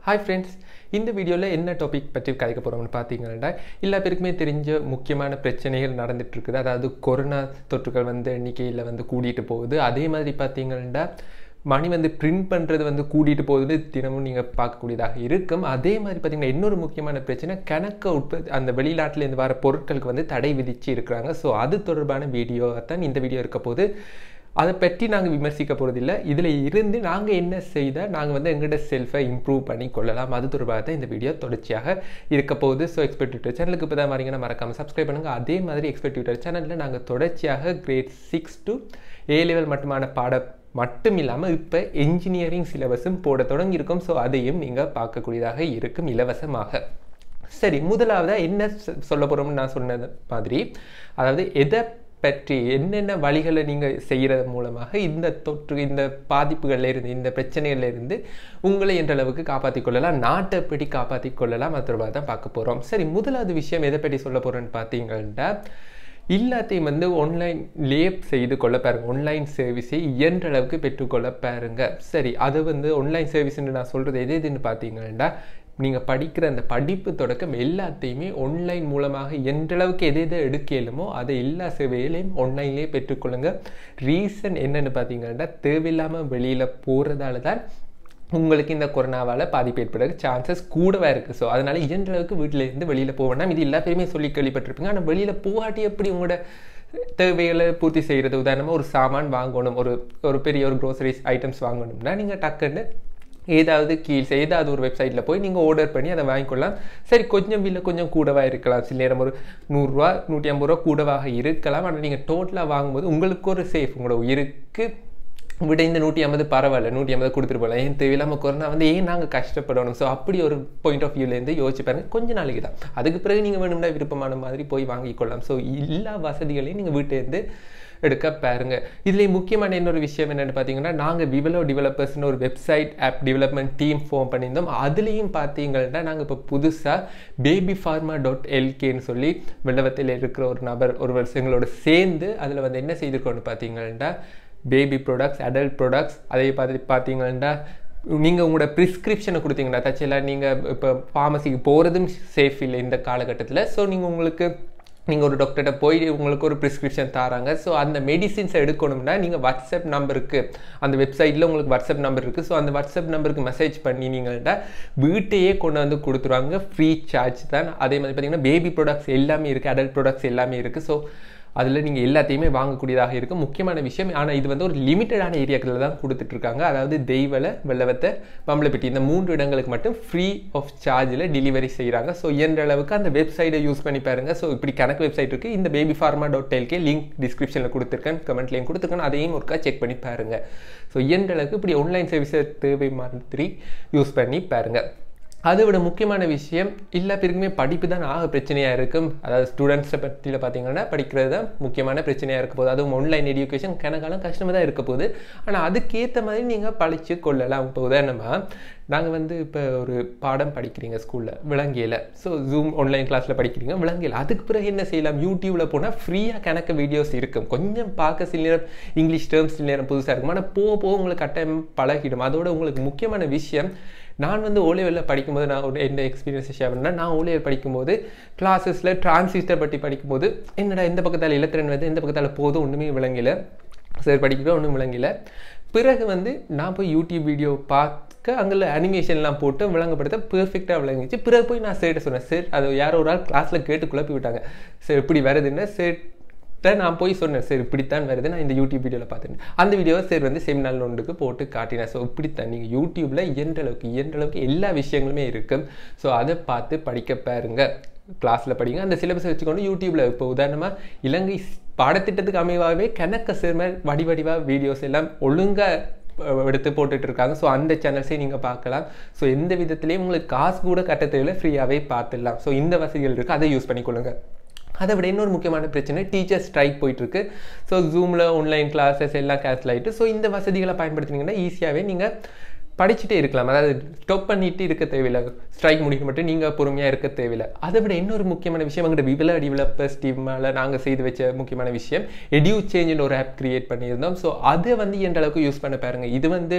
hi friends இந்த வீடியோவில் என்ன டாபிக் பற்றி கதைக்க போகிறோம்னு பார்த்தீங்கன்னா எல்லா பேருக்குமே தெரிஞ்ச முக்கியமான பிரச்சனைகள் நடந்துட்டு இருக்குது அதாவது கொரோனா தொற்றுகள் வந்து எண்ணிக்கையில் வந்து கூடிட்டு போகுது அதே மாதிரி பார்த்தீங்கன்னா மணி வந்து பிரிண்ட் பண்ணுறது வந்து கூட்டிகிட்டு போகுது தினமும் நீங்கள் பார்க்கக்கூடியதாக இருக்கும் அதே மாதிரி பார்த்தீங்கன்னா இன்னொரு முக்கியமான பிரச்சனை கணக்க உற்பத்தி அந்த வெளிநாட்டிலேருந்து வர பொருட்களுக்கு வந்து தடை விதிச்சு இருக்கிறாங்க ஸோ அது தொடர்பான வீடியோவை தான் இந்த வீடியோ இருக்க போது அதை பற்றி நாங்கள் விமர்சிக்க போகிறதில்ல இதில் இருந்து நாங்கள் என்ன செய்தால் நாங்கள் வந்து எங்கள்கிட்ட செல்ஃபை இம்ப்ரூவ் பண்ணி கொள்ளலாம் அது தொடர்பாக தான் இந்த வீடியோ தொடர்ச்சியாக இருக்க போகுது ஸோ எக்ஸ்பெக்ட் ட்விட்டர் சேனலுக்கு இப்போ தான் வரீங்கன்னா மறக்காமல் சப்ஸ்கிரைப் பண்ணுங்கள் அதே மாதிரி எக்ஸ்பெக்ட் ட்விட்டர் சேனலில் நாங்கள் தொடர்ச்சியாக grade six to A level மட்டுமான பாட மட்டும் இல்லாமல் இப்போ என்ஜினியரிங் சிலபஸும் போட தொடங்கியிருக்கோம் ஸோ அதையும் நீங்கள் பார்க்கக்கூடியதாக இருக்கும் இலவசமாக சரி முதலாவதாக என்ன சொல்ல போகிறோம்னு நான் சொன்னது மாதிரி அதாவது எதை பற்றி என்னென்ன வழிகளை நீங்கள் செய்கிறது மூலமாக இந்த தொற்று இந்த பாதிப்புகள்ல இருந்து இந்த பிரச்சனைகள்ல இருந்து உங்களை என்ற அளவுக்கு காப்பாற்றிக் கொள்ளலாம் நாட்டை எப்படி காப்பாற்றிக் கொள்ளலாம் அது தொடர்பாக தான் பார்க்க போகிறோம் சரி முதலாவது விஷயம் எதை பற்றி சொல்ல போகிறேன்னு பார்த்தீங்கன்னா எல்லாத்தையும் வந்து ஆன்லைன்லேயே செய்து கொள்ள பாருங்க ஆன்லைன் சர்வீஸை இயன்ற அளவுக்கு பெற்றுக்கொள்ள பாருங்க சரி அது வந்து ஆன்லைன் சர்வீஸ்ன்னு நான் சொல்கிறது எது எதுன்னு பார்த்தீங்கன்னா நீங்கள் படிக்கிற அந்த படிப்பு தொடக்கம் எல்லாத்தையுமே ஆன்லைன் மூலமாக எந்தளவுக்கு எது எதை எடுக்கலுமோ அதை எல்லா சேவைகளையும் ஆன்லைன்லேயே பெற்றுக்கொள்ளுங்க ரீசன் என்னென்னு பார்த்தீங்கன்னா தேவையில்லாமல் வெளியில் போகிறதால தான் உங்களுக்கு இந்த கொரோனாவால் பாதிப்பு ஏற்படுறதுக்கு சான்சஸ் கூடவே இருக்குது ஸோ அதனால் இயன்ற அளவுக்கு வீட்டில் இருந்து வெளியில் போவேன்னா இது எல்லா பேருமே சொல்லி கேள்விப்பட்டிருப்பீங்க ஆனால் வெளியில் போகாட்டி எப்படி உங்களோட தேவைகளை பூர்த்தி செய்கிறது உதாரணமாக ஒரு சாமான் வாங்கணும் ஒரு ஒரு பெரிய ஒரு க்ரோசரிஸ் ஐட்டம்ஸ் வாங்கணும்னா நீங்கள் டக்குன்னு ஏதாவது கீழ்ஸ் ஏதாவது ஒரு வெப்சைட்டில் போய் நீங்கள் ஆர்டர் பண்ணி அதை வாங்கிக்கொள்ளலாம் சரி கொஞ்சம் விலை கொஞ்சம் கூடவாக இருக்கலாம் சில நேரம் ஒரு நூறுரூவா நூற்றி ஐம்பது ரூபா கூடவாக இருக்கலாம் ஆனால் நீங்கள் டோட்டலாக வாங்கும்போது உங்களுக்கு ஒரு சேஃப் உங்களோட உயிருக்கு விட இந்த நூற்றி ஐம்பது பரவாயில்ல நூற்றி ஐம்பது கொடுத்துட்டு போகலாம் ஏன் தேவையில்லாமல் கொரோனா வந்து ஏன் நாங்கள் கஷ்டப்படணும் ஸோ அப்படி ஒரு பாயிண்ட் ஆஃப் வியூலேருந்து யோசிச்சு பாருங்க கொஞ்ச நாளைக்கு தான் அதுக்கு பிறகு நீங்கள் வேணும்னா விருப்பமான மாதிரி போய் வாங்கிக்கொள்ளலாம் ஸோ எல்லா வசதிகளையும் நீங்கள் வீட்டிலேருந்து எடுக்க பாருங்க இதுலேயே முக்கியமான இன்னொரு விஷயம் என்னென்னு பார்த்தீங்கன்னா நாங்கள் விவலோ டெவலப்பர்ஸ்னு ஒரு website app development team form பண்ணியிருந்தோம் அதுலேயும் பார்த்தீங்கன்னா நாங்கள் இப்போ புதுசாக பேபி ஃபார்மா டாட் எல்கேன்னு சொல்லி வெள்ளவத்தில் இருக்கிற ஒரு நபர் ஒரு வருஷங்களோட சேர்ந்து அதில் வந்து என்ன செய்திருக்கோன்னு பார்த்தீங்கன்னா பேபி ப்ராடக்ட்ஸ் அடல்ட் ப்ராடக்ட்ஸ் அதை பார்த்து பார்த்தீங்கன்னா நீங்கள் உங்களோட ப்ரிஸ்கிரிப்ஷனை கொடுத்தீங்கன்னா தச்செல்லாம் நீங்கள் இப்போ ஃபார்மசிக்கு போகிறதும் சேஃப் இல்லை இந்த காலகட்டத்தில் ஸோ நீங்கள் உங்களுக்கு நீங்கள் ஒரு டாக்டர்கிட்ட போய் உங்களுக்கு ஒரு ப்ரிஸ்கிரிப்ஷன் தராங்க ஸோ அந்த மெடிசின்ஸை எடுக்கணும்னா நீங்கள் வாட்ஸ்அப் நம்பருக்கு அந்த வெப்சைட்டில் உங்களுக்கு வாட்ஸ்அப் நம்பர் இருக்குது ஸோ அந்த வாட்ஸ்அப் நம்பருக்கு மெசேஜ் பண்ணி நீங்கள்ட்ட வீட்டையே கொண்டு வந்து கொடுத்துருவாங்க ஃப்ரீ சார்ஜ் தான் அதே மாதிரி பார்த்தீங்கன்னா பேபி ப்ராடக்ட்ஸ் எல்லாமே இருக்குது அடல்ட் ப்ராடக்ட்ஸ் எல்லாமே இருக்குது ஸோ அதில் நீங்கள் எல்லாத்தையுமே வாங்கக்கூடியதாக இருக்கும் முக்கியமான விஷயம் ஆனால் இது வந்து ஒரு லிமிட்டடான ஏரியாக்களில் தான் கொடுத்துட்ருக்காங்க அதாவது தெய்வலை வெள்ளவத்தை பம்பளப்பட்டி இந்த மூன்று இடங்களுக்கு மட்டும் ஃப்ரீ ஆஃப் சார்ஜில் டெலிவரி செய்கிறாங்க ஸோ இயன்ற அளவுக்கு அந்த வெப்சைட்டை யூஸ் பண்ணி பாருங்கள் ஸோ இப்படி கணக்கு வெப்சைட் இருக்குது இந்த பேபி ஃபார்மா டாட் டெல்கே லிங்க் டிஸ்கிரிப்ஷனில் கொடுத்துருக்கேன் கமெண்ட்லேயும் கொடுத்துருக்கேன் அதையும் ஒருக்கா செக் பண்ணி பாருங்கள் ஸோ இயன்ற அளவுக்கு இப்படி ஆன்லைன் சர்வீஸை தேவை மாதிரி யூஸ் பண்ணி பாருங்கள் அதை விட முக்கியமான விஷயம் எல்லா பேருக்குமே படிப்பு தான் ஆக பிரச்சனையாக இருக்கும் அதாவது ஸ்டூடெண்ட்ஸை பற்றியில் பார்த்தீங்கன்னா படிக்கிறது தான் முக்கியமான பிரச்சனையாக இருக்க போகுது அதுவும் ஆன்லைன் எஜுகேஷன் கணக்காலம் கஷ்டமாக தான் இருக்க போகுது ஆனால் அதுக்கேற்ற மாதிரி நீங்கள் படித்து கொள்ளலாம் இப்போ உதாரணமாக நாங்கள் வந்து இப்போ ஒரு பாடம் படிக்கிறீங்க ஸ்கூலில் விலங்கியில் ஸோ ஜூம் ஆன்லைன் கிளாஸில் படிக்கிறீங்க விலங்கியில் அதுக்கு பிறகு என்ன செய்யலாம் யூடியூப்பில் போனால் ஃப்ரீயாக கணக்கு வீடியோஸ் இருக்கும் கொஞ்சம் பார்க்க சில நேரம் இங்கிலீஷ் டேர்ம்ஸ் சில நேரம் புதுசாக இருக்கும் ஆனால் போக போக உங்களுக்கு கட்டாயம் பழகிடும் அதோட உங்களுக்கு முக்கியமான விஷயம் நான் வந்து ஓலேவலில் படிக்கும்போது நான் ஒரு என்ன எக்ஸ்பீரியன்ஸை ஷேர் பண்ணேன் நான் ஓலேவல் படிக்கும்போது கிளாஸஸில் டிரான்சிஸ்டர் பற்றி படிக்கும்போது என்னடா இந்த பக்கத்தால் இலத்திரன் வந்து இந்த பக்கத்தால் போதும் ஒன்றுமே விளங்கல சரி படிக்கிறோம் ஒன்றும் விளங்கல பிறகு வந்து நான் போய் யூடியூப் வீடியோ பார்க்க அங்கே அனிமேஷன்லாம் போட்டு விளங்கப்படுத்த பெர்ஃபெக்டாக விளங்கிச்சு பிறகு போய் நான் சேர்ட்ட சொன்னேன் சார் அது யாரோ ஒரு ஆள் கிளாஸில் கேட்டு குழப்பி விட்டாங்க சரி இப்படி வருதுன்னா சரி நான் போய் சொன்னேன் சரி இப்படித்தான் வருது நான் இந்த யூடியூப் வீடியோவில் பார்த்துட்டேன் அந்த வீடியோவை சரி வந்து செமினார் ஒன்றுக்கு போட்டு காட்டினேன் ஸோ இப்படித்தான் நீங்கள் யூடியூப்பில் இயன்ற அளவுக்கு இயன்ற அளவுக்கு எல்லா விஷயங்களுமே இருக்கும் ஸோ அதை பார்த்து படிக்க பாருங்க கிளாஸில் படிங்க அந்த சிலபஸை வச்சுக்கொண்டு யூடியூப்பில் இப்போ உதாரணமாக இலங்கை பாடத்திட்டத்துக்கு அமைவாகவே கணக்க சேர்ம வடி வடிவாக வீடியோஸ் எல்லாம் ஒழுங்காக எடுத்து போட்டுட்டு இருக்காங்க ஸோ அந்த சேனல்ஸையும் நீங்கள் பார்க்கலாம் ஸோ எந்த விதத்துலேயும் உங்களுக்கு காசு கூட கட்ட தேவையில்லை ஃப்ரீயாகவே பார்த்துடலாம் ஸோ இந்த வசதிகள் இருக்குது அதை யூஸ் பண்ணிக்கொள்ளுங்க அதை விட இன்னொரு முக்கியமான பிரச்சனை டீச்சர் ஸ்ட்ரைக் போயிட்டுருக்கு ஸோ ஜூமில் ஆன்லைன் கிளாஸஸ் எல்லாம் கேன்சல் ஆகிட்டு ஸோ இந்த வசதிகளை பயன்படுத்தினீங்கன்னா ஈஸியாகவே நீங்கள் படிச்சுட்டே இருக்கலாம் அதாவது ஸ்டாப் பண்ணிட்டு இருக்க தேவையில்லை ஸ்ட்ரைக் முடிக்க மட்டும் நீங்கள் பொறுமையாக இருக்க தேவையில்லை அதை விட இன்னொரு முக்கியமான விஷயம் எங்கள்கிட்ட விவல டெவலப்பர்ஸ் டீமால் நாங்கள் செய்து வச்ச முக்கியமான விஷயம் எடியூ சேஞ்சுன்னு ஒரு ஆப் கிரியேட் பண்ணியிருந்தோம் ஸோ அதை வந்து எந்த அளவுக்கு யூஸ் பண்ண பாருங்க இது வந்து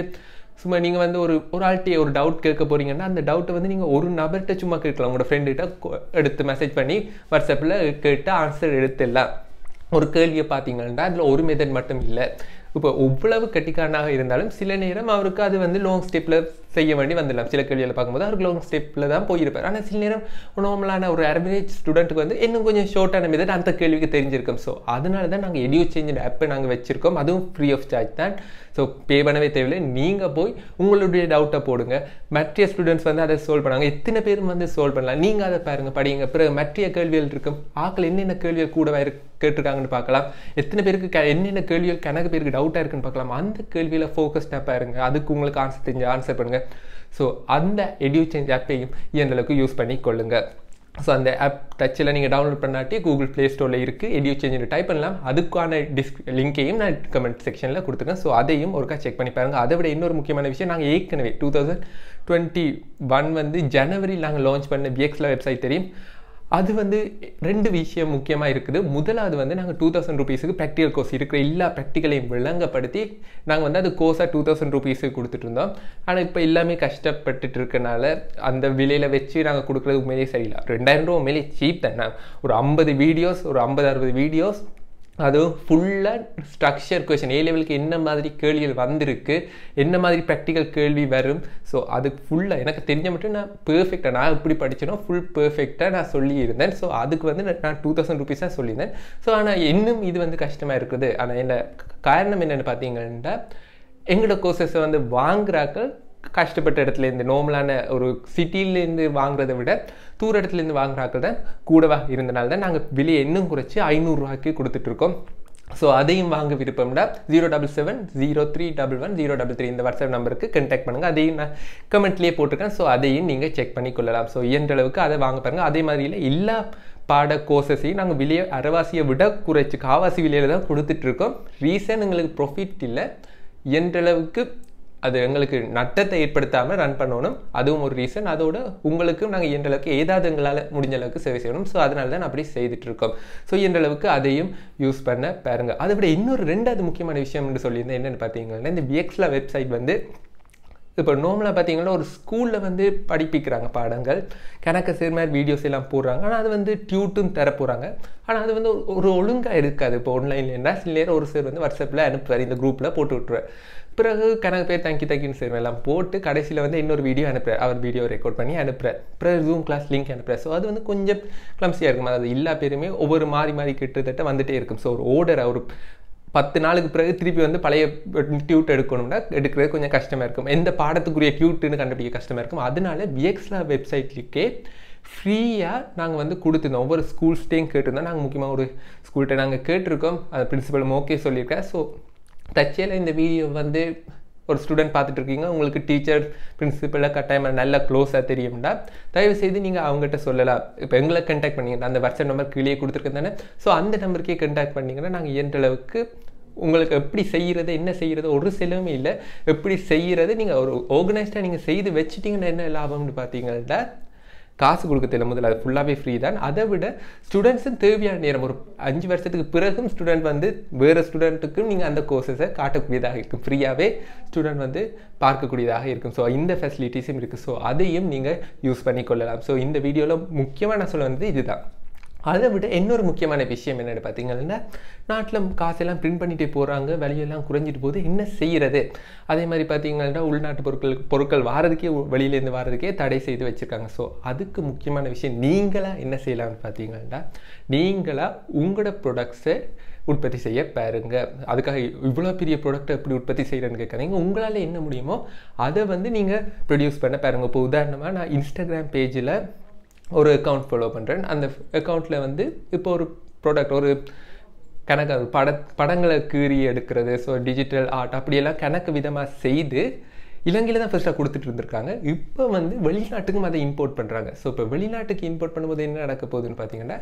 சும்மா நீங்கள் வந்து ஒரு ஒரு ஆள்கிட்ட ஒரு டவுட் கேட்க போறீங்கன்னா அந்த டவுட்டை வந்து நீங்கள் ஒரு நபர்கிட்ட சும்மா கேட்கலாம் உங்களோட ஃப்ரெண்டுகிட்ட எடுத்து மெசேஜ் பண்ணி வாட்ஸ்அப்பில் கேட்டு ஆன்சர் எடுத்துடலாம் ஒரு கேள்வியை பார்த்தீங்கன்னா அதில் ஒரு மெத்தட் மட்டும் இல்லை இப்போ எவ்வளவு கட்டிக்காரனாக இருந்தாலும் சில நேரம் அவருக்கு அது வந்து லாங் ஸ்டெப்பில் செய்ய வேண்டி வந்துடலாம் சில கேள்விகளை பார்க்கும்போது அவருக்கு லாங் ஸ்டெப்பில் தான் போயிருப்பார் ஆனால் சில நேரம் நார்மலான ஒரு அவரேஜ் ஸ்டூடெண்ட்டுக்கு வந்து இன்னும் கொஞ்சம் ஷார்ட்டான மெத்தட் அந்த கேள்விக்கு தெரிஞ்சிருக்கும் ஸோ அதனால தான் நாங்கள் எடியூ சேஞ்ச் ஆப்பை நாங்கள் வச்சுருக்கோம் அதுவும் ஃப்ரீ ஆஃப் சார்ஜ் தான் ஸோ பே பண்ணவே தேவையில்லை நீங்கள் போய் உங்களுடைய டவுட்டை போடுங்க மற்ற ஸ்டூடெண்ட்ஸ் வந்து அதை சால்வ் பண்ணாங்க எத்தனை பேரும் வந்து சால்வ் பண்ணலாம் நீங்கள் அதை பாருங்கள் படிங்க பிறகு மற்ற கேள்விகள் இருக்கும் ஆக்கள் என்னென்ன கேள்விகள் கூட கேட்டிருக்காங்கன்னு பார்க்கலாம் எத்தனை பேருக்கு க என்னென்ன கேள்விகள் கணக்கு பேருக்கு டவுட்டாக இருக்குன்னு பார்க்கலாம் அந்த கேள்வியில் ஃபோக்கஸ்டாக பாருங்க அதுக்கு உங்களுக்கு ஆன்சர் தெரிஞ்சு ஆன்சர் பண்ணுங்கள் ஸோ அந்த எடியூ சேஞ்ச் ஆப்பையும் இயன்ற அளவுக்கு யூஸ் பண்ணி கொள்ளுங்கள் ஸோ அந்த ஆப் டச்சில் நீங்கள் டவுன்லோட் பண்ணாட்டி கூகுள் ப்ளே ஸ்டோரில் இருக்குது எடியூ சேஞ்ச் டைப் பண்ணலாம் அதுக்கான டிஸ்க் லிங்கையும் நான் கமெண்ட் செக்ஷனில் கொடுத்துருக்கேன் ஸோ அதையும் ஒருக்கா செக் பண்ணி பாருங்கள் அதை விட இன்னொரு முக்கியமான விஷயம் நாங்கள் ஏற்கனவே டூ தௌசண்ட் டுவெண்ட்டி ஒன் வந்து ஜனவரி நாங்கள் லான்ச் பண்ண பிஎக்ஸில் வெப்சைட் தெரியும் அது வந்து ரெண்டு விஷயம் முக்கியமாக இருக்குது முதலாவது வந்து நாங்கள் டூ தௌசண்ட் ருபீஸுக்கு ப்ராக்டிக்கல் கோர்ஸ் இருக்கிற எல்லா ப்ராக்டிக்கலையும் விளங்கப்படுத்தி நாங்கள் வந்து அது கோர்ஸாக டூ தௌசண்ட் ருபீஸுக்கு கொடுத்துட்டு இருந்தோம் ஆனால் இப்போ எல்லாமே கஷ்டப்பட்டுட்டு இருக்கனால அந்த விலையில் வச்சு நாங்கள் கொடுக்குறது உண்மையிலே சரியில்லை ரெண்டாயிரம் ரூபா உண்மையிலே சீப் தானே ஒரு ஐம்பது வீடியோஸ் ஒரு ஐம்பது அறுபது வீடியோஸ் அதுவும் ஃபுல்லாக ஸ்ட்ரக்சர் கொஷின் ஏ லெவலுக்கு என்ன மாதிரி கேள்விகள் வந்திருக்கு என்ன மாதிரி ப்ராக்டிக்கல் கேள்வி வரும் ஸோ அதுக்கு ஃபுல்லாக எனக்கு தெரிஞ்ச மட்டும் நான் பெர்ஃபெக்டாக நான் எப்படி படிச்சேனோ ஃபுல் பெர்ஃபெக்டாக நான் சொல்லியிருந்தேன் ஸோ அதுக்கு வந்து நான் டூ தௌசண்ட் ருபீஸ் தான் சொல்லியிருந்தேன் ஸோ ஆனால் இன்னும் இது வந்து கஷ்டமாக இருக்குது ஆனால் என்ன காரணம் என்னென்னு பார்த்தீங்கன்னா எங்களோட கோர்சஸை வந்து வாங்குறாக்கள் கஷ்டப்பட்ட இடத்துலேருந்து நார்மலான ஒரு சிட்டிலேருந்து வாங்குறதை விட தூர இடத்துலேருந்து வாங்குறாக்கள் தான் கூடவா இருந்தனால தான் நாங்கள் விலையை இன்னும் குறைச்சி ஐநூறுரூவாய்க்கு கொடுத்துட்ருக்கோம் ஸோ அதையும் வாங்க விருப்பம்னா zero double seven zero three double one zero double three இந்த வாட்ஸ்அப் நம்பருக்கு கண்டாக்ட் பண்ணுங்கள் அதையும் நான் கமெண்ட்லேயே போட்டிருக்கேன் ஸோ அதையும் நீங்கள் செக் பண்ணி கொள்ளலாம் ஸோ இயன்ற அளவுக்கு அதை வாங்க பாருங்கள் அதே மாதிரியில் எல்லா பாட கோர்சஸையும் நாங்கள் விலையை அரைவாசியை விட குறைச்சி காவாசி விலையில் தான் கொடுத்துட்ருக்கோம் ரீசன் எங்களுக்கு ப்ராஃபிட் இல்லை இயன்றளவுக்கு அது எங்களுக்கு நட்டத்தை ஏற்படுத்தாமல் ரன் பண்ணணும் அதுவும் ஒரு ரீசன் அதோட உங்களுக்கும் நாங்கள் இயன்ற அளவுக்கு ஏதாவது எங்களால் முடிஞ்ச அளவுக்கு சேவை செய்யணும் ஸோ அதனால தான் அப்படி செய்துட்டு இருக்கோம் ஸோ இயன்ற அளவுக்கு அதையும் யூஸ் பண்ண பாருங்க அதை விட இன்னொரு ரெண்டாவது முக்கியமான விஷயம் என்று சொல்லியிருந்தேன் என்னென்னு பார்த்தீங்கன்னா இந்த விஎக்ஸ்லா வெப்சைட் வந்து இப்போ நார்மலாக பார்த்தீங்கன்னா ஒரு ஸ்கூலில் வந்து படிப்பிக்கிறாங்க பாடங்கள் கணக்கு சேர் மாதிரி வீடியோஸ் எல்லாம் போடுறாங்க ஆனால் அது வந்து டியூட்டும் தர போகிறாங்க ஆனால் அது வந்து ஒரு ஒழுங்காக இருக்காது இப்போ ஆன்லைனில் இருந்தால் சில நேரம் ஒரு சார் வந்து வாட்ஸ்அப்பில் அனுப்புவார் இந்த குரூப்பில் போட்டு விட்டுருவார் பிறகு கணக்கு பேர் தேங்க்யூ தேங்க்யூன்னு சேர் எல்லாம் போட்டு கடைசியில் வந்து இன்னொரு வீடியோ அனுப்புகிறார் அவர் வீடியோ ரெக்கார்ட் பண்ணி அனுப்புகிறார் பிறகு ஜூம் கிளாஸ் லிங்க் அனுப்புகிறார் ஸோ அது வந்து கொஞ்சம் கிளம்சியாக இருக்கும் அதாவது எல்லா பேருமே ஒவ்வொரு மாறி மாறி கிட்டத்தட்ட வந்துட்டே இருக்கும் ஸோ ஒரு ஓர்டர் ஒரு பத்து நாளுக்கு பிறகு திருப்பி வந்து பழைய டியூட் எடுக்கணும்னா எடுக்கிறது கொஞ்சம் கஷ்டமாக இருக்கும் எந்த பாடத்துக்குரிய டியூட்டுன்னு கண்டுபிடிக்க கஷ்டமாக இருக்கும் அதனால விஎக்ஸ்லா வெப்சைட்லிக்கே ஃப்ரீயாக நாங்கள் வந்து கொடுத்துருந்தோம் ஒவ்வொரு ஸ்கூல்ஸ்டையும் கேட்டிருந்தோம் நாங்கள் முக்கியமாக ஒரு ஸ்கூல்கிட்ட நாங்கள் கேட்டிருக்கோம் அது பிரின்சிபல் ஓகே சொல்லியிருக்கேன் ஸோ தச்சையில் இந்த வீடியோ வந்து ஒரு ஸ்டூடெண்ட் பார்த்துட்டு இருக்கீங்க உங்களுக்கு டீச்சர் பிரின்சிபலாக கட்டாயமாக நல்லா க்ளோஸாக தெரியும்னா தயவு செய்து நீங்கள் அவங்ககிட்ட சொல்லலாம் இப்போ எங்களை கண்டாக்ட் பண்ணிங்கன்னா அந்த வாட்ஸ்அப் நம்பர் கீழே கொடுத்துருக்கேன் தானே ஸோ அந்த நம்பருக்கே கண்டாக்ட் பண்ணிங்கன்னா நாங்கள் இயன்ற அளவுக்கு உங்களுக்கு எப்படி செய்கிறது என்ன செய்கிறது ஒரு செலவுமே இல்லை எப்படி செய்கிறது நீங்கள் ஒரு ஆர்கனைஸ்டாக நீங்கள் செய்து வச்சுட்டிங்கன்னா என்ன லாபம்னு பார்த்தீங்கன்னா காசு கொடுக்க தெரியல முதல்ல அது ஃபுல்லாகவே ஃப்ரீ தான் அதை விட ஸ்டூடெண்ட்ஸும் தேவையான நேரம் ஒரு அஞ்சு வருஷத்துக்கு பிறகும் ஸ்டூடெண்ட் வந்து வேறு ஸ்டூடெண்ட்டுக்கும் நீங்கள் அந்த கோர்சஸை காட்டக்கூடியதாக இருக்கும் ஃப்ரீயாகவே ஸ்டூடெண்ட் வந்து பார்க்கக்கூடியதாக இருக்கும் ஸோ இந்த ஃபெசிலிட்டிஸும் இருக்குது ஸோ அதையும் நீங்கள் யூஸ் பண்ணி கொள்ளலாம் ஸோ இந்த வீடியோவில் முக்கியமாக நான் சொல்ல வந்தது இதுதான் அதை விட இன்னொரு முக்கியமான விஷயம் என்னென்னு பார்த்தீங்கன்னா நாட்டில் காசெல்லாம் பிரிண்ட் பண்ணிட்டு போகிறாங்க விலையெல்லாம் குறைஞ்சிட்டு போகுது என்ன செய்கிறது அதே மாதிரி பார்த்தீங்கன்னா உள்நாட்டு பொருட்கள் பொருட்கள் வாரதுக்கே வெளியிலேருந்து வாரதுக்கே தடை செய்து வச்சுருக்காங்க ஸோ அதுக்கு முக்கியமான விஷயம் நீங்களாக என்ன செய்யலாம்னு பார்த்தீங்கன்னா நீங்களாக உங்களோட ப்ரொடக்ட்ஸை உற்பத்தி செய்ய பாருங்க அதுக்காக இவ்வளோ பெரிய ப்ராடக்ட்டை எப்படி உற்பத்தி செய்கிறேன்னு கேட்காதீங்க உங்களால் என்ன முடியுமோ அதை வந்து நீங்கள் ப்ரொடியூஸ் பண்ண பாருங்க இப்போ உதாரணமாக நான் இன்ஸ்டாகிராம் பேஜில் ஒரு அக்கௌண்ட் ஃபாலோ பண்ணுறேன் அந்த அக்கௌண்ட்டில் வந்து இப்போ ஒரு ப்ராடக்ட் ஒரு கணக்கு பட படங்களை கீறி எடுக்கிறது ஸோ டிஜிட்டல் ஆர்ட் அப்படியெல்லாம் கணக்கு விதமாக செய்து இலங்கையில் தான் ஃபர்ஸ்ட்டாக கொடுத்துட்டு இருந்திருக்காங்க இப்போ வந்து வெளிநாட்டுக்கும் அதை இம்போர்ட் பண்ணுறாங்க ஸோ இப்போ வெளிநாட்டுக்கு இம்போர்ட் பண்ணும்போது என்ன நடக்க போகுதுன்னு பார்த்தீங்கன்னா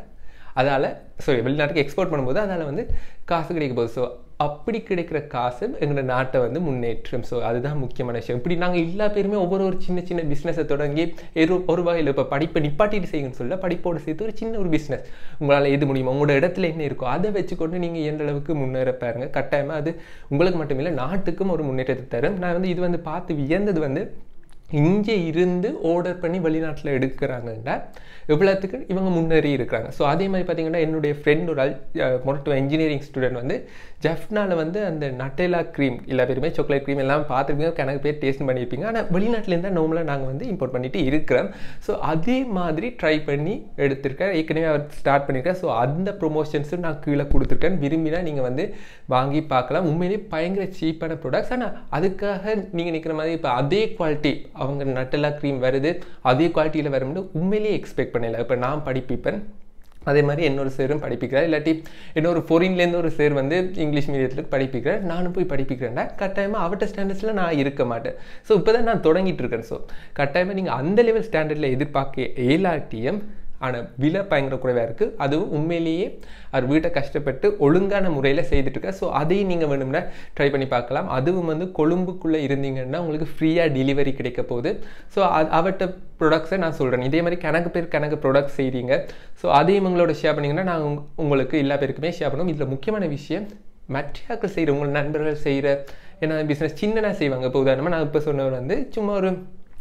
அதால் சாரி வெளிநாட்டுக்கு எக்ஸ்போர்ட் பண்ணும்போது அதால் வந்து காசு கிடைக்க போகுது ஸோ அப்படி கிடைக்கிற காசு எங்களோட நாட்டை வந்து முன்னேற்றம் ஸோ அதுதான் முக்கியமான விஷயம் இப்படி நாங்கள் எல்லா பேருமே ஒவ்வொரு ஒரு சின்ன சின்ன பிஸ்னஸை தொடங்கி ஒரு ஒரு வகையில் இப்போ படிப்பை நிப்பாட்டிட்டு செய்யுங்கன்னு சொல்ல படிப்போடு சேர்த்து ஒரு சின்ன ஒரு பிஸ்னஸ் உங்களால் எது முடியுமோ உங்களோட இடத்துல என்ன இருக்கோ அதை வச்சுக்கொண்டு நீங்கள் எந்த அளவுக்கு முன்னேற பாருங்க கட்டாயமாக அது உங்களுக்கு மட்டும் இல்லை நாட்டுக்கும் ஒரு முன்னேற்றத்தை தரும் நான் வந்து இது வந்து பார்த்து வியந்தது வந்து இங்கே இருந்து ஆர்டர் பண்ணி வெளிநாட்டில் எடுக்கிறாங்கன்னா எவ்வளோத்துக்கு இவங்க முன்னேறி இருக்கிறாங்க ஸோ அதே மாதிரி பார்த்தீங்கன்னா என்னுடைய ஃப்ரெண்ட் ஒரு ஆள் மொரட்டோ இன்ஜினியரிங் ஸ்டூடெண்ட் வந்து ஜெஃப்னால வந்து அந்த நட்டேலா க்ரீம் எல்லா பேருமே சாக்லேட் க்ரீம் எல்லாம் பார்த்துருப்பீங்க கணக்கு பேர் டேஸ்ட் பண்ணியிருப்பீங்க ஆனால் வெளிநாட்டிலேருந்து நார்மலாக நாங்கள் வந்து இம்போர்ட் பண்ணிட்டு இருக்கிறோம் ஸோ அதே மாதிரி ட்ரை பண்ணி எடுத்திருக்கேன் ஏற்கனவே அவர் ஸ்டார்ட் பண்ணியிருக்கேன் ஸோ அந்த ப்ரொமோஷன்ஸும் நான் கீழே கொடுத்துருக்கேன் விரும்பினா நீங்கள் வந்து வாங்கி பார்க்கலாம் உண்மையிலேயே பயங்கர சீப்பான ப்ராடக்ட்ஸ் ஆனால் அதுக்காக நீங்கள் நிற்கிற மாதிரி இப்போ அதே குவாலிட்டி அவங்க நட்டலா க்ரீம் வருது அதே குவாலிட்டியில் வரும்னு உண்மையிலேயே எக்ஸ்பெக்ட் பண்ணல இப்போ நான் படிப்பிப்பேன் அதே மாதிரி இன்னொரு சேரும் படிப்பிக்கிறார் இல்லாட்டி இன்னொரு ஃபொரின்லேருந்து ஒரு சேர் வந்து இங்கிலீஷ் மீடியத்தில் படிப்பிக்கிறேன் நானும் போய் படிப்பிக்கிறேன்னா கட்டாயமாக அவட்ட ஸ்டாண்டர்ட்ஸில் நான் இருக்க மாட்டேன் ஸோ இப்போ தான் நான் தொடங்கிட்டு இருக்கேன் ஸோ கட்டாயமாக நீங்கள் அந்த லெவல் ஸ்டாண்டர்டில் எதிர்பார்க்க ஏலாட்டியம் ஆனால் விலை பயங்கர குறைவாக இருக்குது அதுவும் உண்மையிலேயே அவர் வீட்டை கஷ்டப்பட்டு ஒழுங்கான முறையில் செய்துட்ருக்க ஸோ அதையும் நீங்கள் வேணும்னா ட்ரை பண்ணி பார்க்கலாம் அதுவும் வந்து கொழும்புக்குள்ளே இருந்தீங்கன்னா உங்களுக்கு ஃப்ரீயாக டெலிவரி கிடைக்க போகுது ஸோ அது அவட்ட ப்ராடக்ட்ஸை நான் சொல்கிறேன் இதே மாதிரி கணக்கு பேர் கணக்கு ப்ராடக்ட் செய்கிறீங்க ஸோ அதையும் உங்களோட ஷேர் பண்ணிங்கன்னா நான் உங்களுக்கு எல்லா பேருக்குமே ஷேர் பண்ணுவோம் இதில் முக்கியமான விஷயம் மற்றாக்கள் செய்கிற உங்கள் நண்பர்கள் செய்கிற ஏன்னா பிஸ்னஸ் சின்னதாக செய்வாங்க இப்போ உதாரணமாக நான் இப்போ சொன்னவர் வந்து சும்மா ஒரு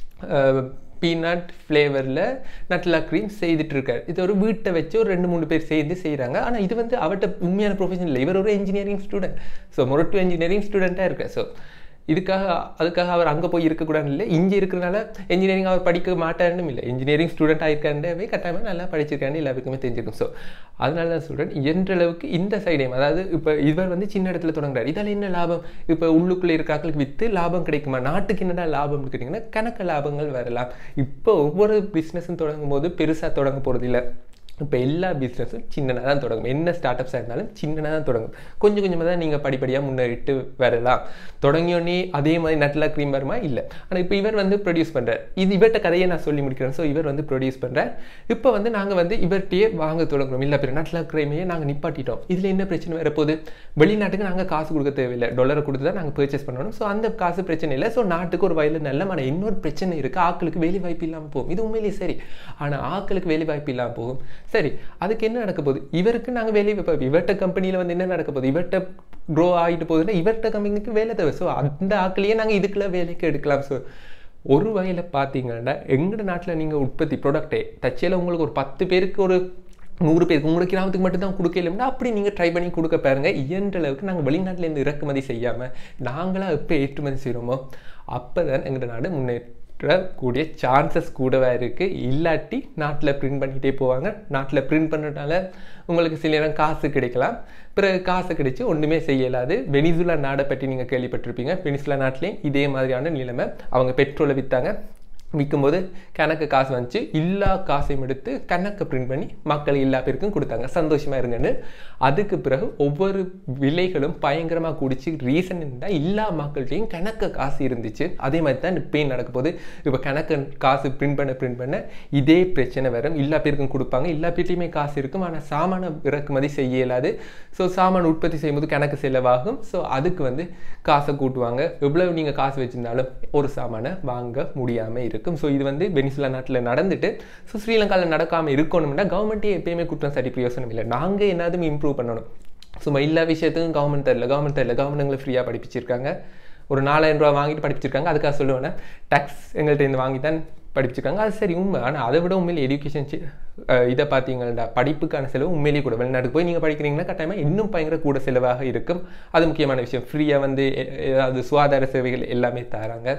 பீனட் ஃப்ளேவரில் நட்லா க்ரீம் செய்துட்ருக்கார் இது ஒரு வீட்டை வச்சு ஒரு ரெண்டு மூணு பேர் சேர்ந்து செய்கிறாங்க ஆனால் இது வந்து அவர்கிட்ட உண்மையான ப்ரொஃபஷன் இல்லை இவர் ஒரு இன்ஜினியரிங் ஸ்டூடெண்ட் ஸோ மொரட்டு இன்ஜினியரிங் ஸ்டூடெண்ட்டாக இருக்கார் ஸோ இதுக்காக அதுக்காக அவர் அங்கே போய் இருக்கக்கூடாதுன்னு இல்லை இங்கே இருக்கிறனால இன்ஜினியரிங் அவர் படிக்க மாட்டாருன்னு இல்லை இன்ஜினியரிங் ஸ்டூடெண்ட் ஆயிருக்காண்டவே கட்டாயமாக நல்லா படிச்சிருக்காண்டு எல்லாருக்குமே தெரிஞ்சிருக்கும் ஸோ அதனால தான் சொல்கிறேன் என்ற அளவுக்கு இந்த சைடையும் அதாவது இப்போ இவர் வந்து சின்ன இடத்துல தொடங்குறாரு இதால் என்ன லாபம் இப்போ உள்ளுக்குள்ளே இருக்கிறாங்களுக்கு விற்று லாபம் கிடைக்குமா நாட்டுக்கு என்னடா லாபம்னு கேட்டிங்கன்னா கணக்கு லாபங்கள் வரலாம் இப்போ ஒவ்வொரு பிஸ்னஸும் தொடங்கும் போது பெருசாக தொடங்க போகிறது இல்லை இப்போ எல்லா பிஸ்னஸும் சின்னதாக தான் தொடங்கும் என்ன ஸ்டார்ட் அப்ஸாக இருந்தாலும் சின்னதாக தான் தொடங்கும் கொஞ்சம் கொஞ்சமாக தான் நீங்கள் படிப்படியாக முன்னேறிட்டு வரலாம் தொடங்கியோடனே அதே மாதிரி நட்லா க்ரீம் வருமா இல்லை ஆனால் இப்போ இவர் வந்து ப்ரொடியூஸ் பண்ணுறார் இது இவர்கிட்ட கதையை நான் சொல்லி முடிக்கிறேன் ஸோ இவர் வந்து ப்ரொடியூஸ் பண்ணுறார் இப்போ வந்து நாங்கள் வந்து இவர்கிட்டயே வாங்க தொடங்குறோம் இல்லை பேர் நட்லா க்ரீமையே நாங்கள் நிப்பாட்டிட்டோம் இதில் என்ன பிரச்சனை வரப்போகுது வெளிநாட்டுக்கு நாங்கள் காசு கொடுக்க தேவையில்லை டாலரை கொடுத்து தான் நாங்கள் பர்ச்சேஸ் பண்ணணும் ஸோ அந்த காசு பிரச்சனை இல்லை ஸோ நாட்டுக்கு ஒரு வயலில் நல்ல ஆனால் இன்னொரு பிரச்சனை இருக்குது ஆக்களுக்கு வேலை வாய்ப்பு இல்லாமல் போகும் இது உண்மையிலேயே சரி ஆனால் ஆக்களுக்கு வேலை வாய்ப்பு இல்லாமல் போகும் சரி அதுக்கு என்ன நடக்க போகுது இவருக்கு நாங்கள் வேலை வைப்போம் இவர்கிட்ட கம்பெனியில் வந்து என்ன நடக்க போகுது இவர்கிட்ட க்ரோ ஆகிட்டு போகுதுன்னா இவர்கிட்ட கம்பெனிக்கு வேலை தேவை ஸோ அந்த ஆட்களையே நாங்கள் இதுக்குள்ள வேலைக்கு எடுக்கலாம் ஸோ ஒரு வகையில் பார்த்தீங்கன்னா எங்களோட நாட்டில் நீங்கள் உற்பத்தி ப்ராடக்டே தச்சையில் உங்களுக்கு ஒரு பத்து பேருக்கு ஒரு நூறு பேருக்கு உங்களுக்கு கிராமத்துக்கு மட்டும் தான் கொடுக்கலன்னா அப்படி நீங்கள் ட்ரை பண்ணி கொடுக்க பாருங்க இயன்ற அளவுக்கு நாங்கள் வெளிநாட்டிலேருந்து இறக்குமதி செய்யாமல் நாங்களாக எப்போ ஏற்றுமதி செய்கிறோமோ அப்போ தான் எங்களோட நாடு முன்னேற்ற கூடிய சான்சஸ் கூடவே இருக்குது இல்லாட்டி நாட்டில் பிரிண்ட் பண்ணிகிட்டே போவாங்க நாட்டில் பிரிண்ட் பண்ணுறதுனால உங்களுக்கு சில நேரம் காசு கிடைக்கலாம் பிறகு காசு கிடைச்சி ஒன்றுமே செய்யலாது வெனிசுலா நாடை பற்றி நீங்கள் கேள்விப்பட்டிருப்பீங்க வெனிசுலா நாட்டிலையும் இதே மாதிரியான நிலைமை அவங்க பெட்ரோலை விற்றாங்க விற்கும்போது கணக்கு காசு வந்துச்சு எல்லா காசையும் எடுத்து கணக்கை பிரிண்ட் பண்ணி மக்கள் எல்லா பேருக்கும் கொடுத்தாங்க சந்தோஷமாக இருங்கன்னு அதுக்கு பிறகு ஒவ்வொரு விலைகளும் பயங்கரமாக குடிச்சு ரீசன் இருந்தால் எல்லா மக்கள்கிட்டையும் கணக்கு காசு இருந்துச்சு அதே மாதிரி தான் இப்பயும் நடக்க போகுது இப்போ கணக்கு காசு பிரிண்ட் பண்ண பிரிண்ட் பண்ண இதே பிரச்சனை வரும் எல்லா பேருக்கும் கொடுப்பாங்க எல்லா பேர்ட்டையுமே காசு இருக்கும் ஆனால் சாமான இறக்குமதி செய்ய இயலாது ஸோ சாமான் உற்பத்தி செய்யும்போது கணக்கு செலவாகும் ஸோ அதுக்கு வந்து காசை கூட்டுவாங்க எவ்வளவு நீங்கள் காசு வச்சிருந்தாலும் ஒரு சாமானை வாங்க முடியாமல் இருக்கும் இருக்கும் ஸோ இது வந்து வெனிசுலா நாட்டில் நடந்துட்டு ஸோ ஸ்ரீலங்காவில் நடக்காமல் இருக்கணும்னா கவர்மெண்ட்டே எப்பயுமே குற்றம் சாட்டி பிரயோசனம் இல்லை நாங்கள் என்னதும் இம்ப்ரூவ் பண்ணணும் சும்மா எல்லா விஷயத்துக்கும் கவர்மெண்ட் தரல கவர்மெண்ட் தரல கவர்மெண்ட் எங்களை ஃப்ரீயாக படிப்பிச்சிருக்காங்க ஒரு நாலாயிரம் ரூபா வாங்கிட்டு படிப்பிச்சிருக்காங்க அதுக்காக சொல்லுவேன்னா டேக்ஸ் எங்கள்கிட்ட இருந்து வாங்கி தான் படிச்சிருக்காங்க அது சரி உண்மை ஆனால் அதை விட உண்மையிலே எஜுகேஷன் இதை பார்த்தீங்கன்னா படிப்புக்கான செலவு உண்மையிலேயே கூட வெளிநாட்டுக்கு போய் நீங்கள் படிக்கிறீங்கன்னா கட்டாயமாக இன்னும் பயங்கர கூட செலவாக இருக்கும் அது முக்கியமான விஷயம் ஃப்ரீயாக வந்து ஏதாவது சுகாதார சேவைகள் எல்லாமே தராங்க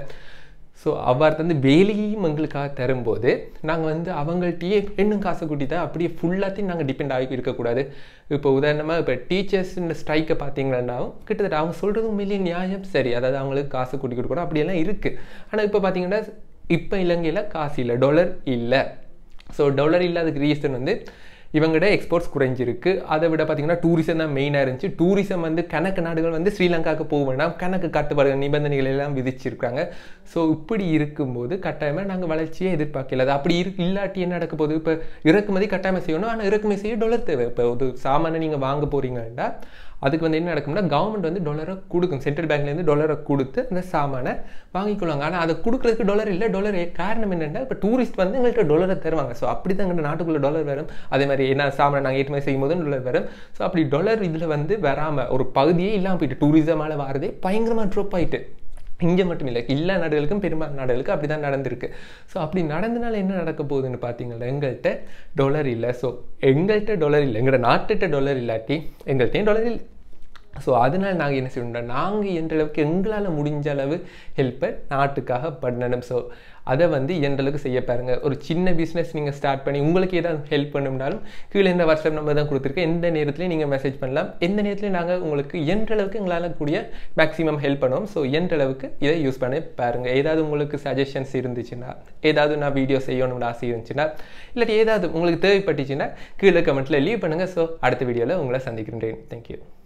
ஸோ அவ்வாறு தந்து வேலையையும் எங்களுக்காக தரும்போது நாங்கள் வந்து அவங்கள்ட்டயே இன்னும் காசை கூட்டி தான் அப்படியே ஃபுல்லாத்தையும் நாங்கள் டிபெண்ட் ஆகி இருக்கக்கூடாது இப்போ உதாரணமாக இப்போ டீச்சர்ஸ் இந்த ஸ்ட்ரைக்கை பார்த்தீங்கன்னாவும் கிட்டத்தட்ட அவங்க சொல்கிறது உண்மையிலேயே நியாயம் சரி அதாவது அவங்களுக்கு காசு கூட்டி கொடுக்கணும் அப்படியெல்லாம் இருக்குது ஆனால் இப்போ பார்த்தீங்கன்னா இப்போ இலங்கையில் காசு இல்லை டாலர் இல்லை ஸோ டாலர் இல்லாததுக்கு ரீசன் வந்து இவங்கட எக்ஸ்போர்ட்ஸ் குறைஞ்சிருக்கு அதை விட பார்த்தீங்கன்னா டூரிசம் தான் மெயினாக இருந்துச்சு டூரிசம் வந்து கணக்கு நாடுகள் வந்து ஸ்ரீலங்காவுக்கு போக வேண்டாம் கணக்கு கட்டுப்பாடு நிபந்தனைகள் எல்லாம் விதிச்சிருக்காங்க ஸோ இப்படி இருக்கும்போது கட்டாயமாக நாங்கள் வளர்ச்சியை எதிர்பார்க்கல அது அப்படி இருக்கு இல்லாட்டி என்ன நடக்க போகுது இப்போ இறக்குமதி கட்டாயமாக செய்யணும் ஆனால் இறக்குமதி செய்ய டாலர் தேவை இப்போ ஒரு சாமானை நீங்கள் வாங்க போகிறீங்கன்னா அதுக்கு வந்து என்ன நடக்கும்னா கவர்மெண்ட் வந்து டாலரை கொடுக்கும் சென்ட்ரல் பேங்க்லேருந்து டாலரை கொடுத்து அந்த சாமானை வாங்கிக்கொள்வாங்க ஆனால் அதை கொடுக்குறதுக்கு டாலர் இல்லை டாலர் காரணம் என்னென்னா இப்போ டூரிஸ்ட் வந்து எங்கள்கிட்ட டாலரை தருவாங்க ஸோ அப்படி தான் எங்கள் நாட்டுக்குள்ளே டாலர் வரும் அதே மாதிரி என்ன சாமானை நாங்கள் ஏற்றுமதி செய்யும் போது டாலர் வரும் ஸோ அப்படி டாலர் இதில் வந்து வராமல் ஒரு பகுதியே இல்லாமல் போயிட்டு டூரிசமால் வரதே பயங்கரமாக ட்ராப் ஆயிட்டு இங்கே மட்டும் இல்லை எல்லா நாடுகளுக்கும் பெரும்பாலான நாடுகளுக்கு அப்படி தான் நடந்திருக்கு ஸோ அப்படி நடந்தனால என்ன நடக்க போகுதுன்னு பார்த்தீங்கன்னா எங்கள்கிட்ட டாலர் இல்லை ஸோ எங்கள்கிட்ட டாலர் இல்லை எங்களோட நாட்டுகிட்ட டாலர் இல்லாட்டி எங்கள்கிட்டையும் டாலர் இல்லை ஸோ அதனால் நாங்கள் என்ன செய்யணும்னா நாங்கள் என்ற அளவுக்கு எங்களால் முடிஞ்ச அளவு ஹெல்ப்பை நாட்டுக்காக பண்ணணும் ஸோ அதை வந்து என்ற அளவுக்கு செய்ய பாருங்க ஒரு சின்ன பிஸ்னஸ் நீங்கள் ஸ்டார்ட் பண்ணி உங்களுக்கு ஏதாவது ஹெல்ப் பண்ணணும்னாலும் கீழே இந்த வாட்ஸ்அப் நம்பர் தான் கொடுத்துருக்கேன் எந்த நேரத்துலையும் நீங்கள் மெசேஜ் பண்ணலாம் எந்த நேரத்துலையும் நாங்கள் உங்களுக்கு என்ற அளவுக்கு எங்களால் கூடிய மேக்ஸிமம் ஹெல்ப் பண்ணுவோம் ஸோ என்ற அளவுக்கு இதை யூஸ் பண்ணி பாருங்கள் ஏதாவது உங்களுக்கு சஜஷன்ஸ் இருந்துச்சுன்னா ஏதாவது நான் வீடியோ செய்யணும்னு ஆசை இருந்துச்சுன்னா இல்லாட்டி ஏதாவது உங்களுக்கு தேவைப்பட்டுச்சுன்னா கீழே கமெண்ட்டில் லீவ் பண்ணுங்கள் ஸோ அடுத்த வீடியோவில் உங்களை சந்திக்கின்றேன் தேங்க்யூ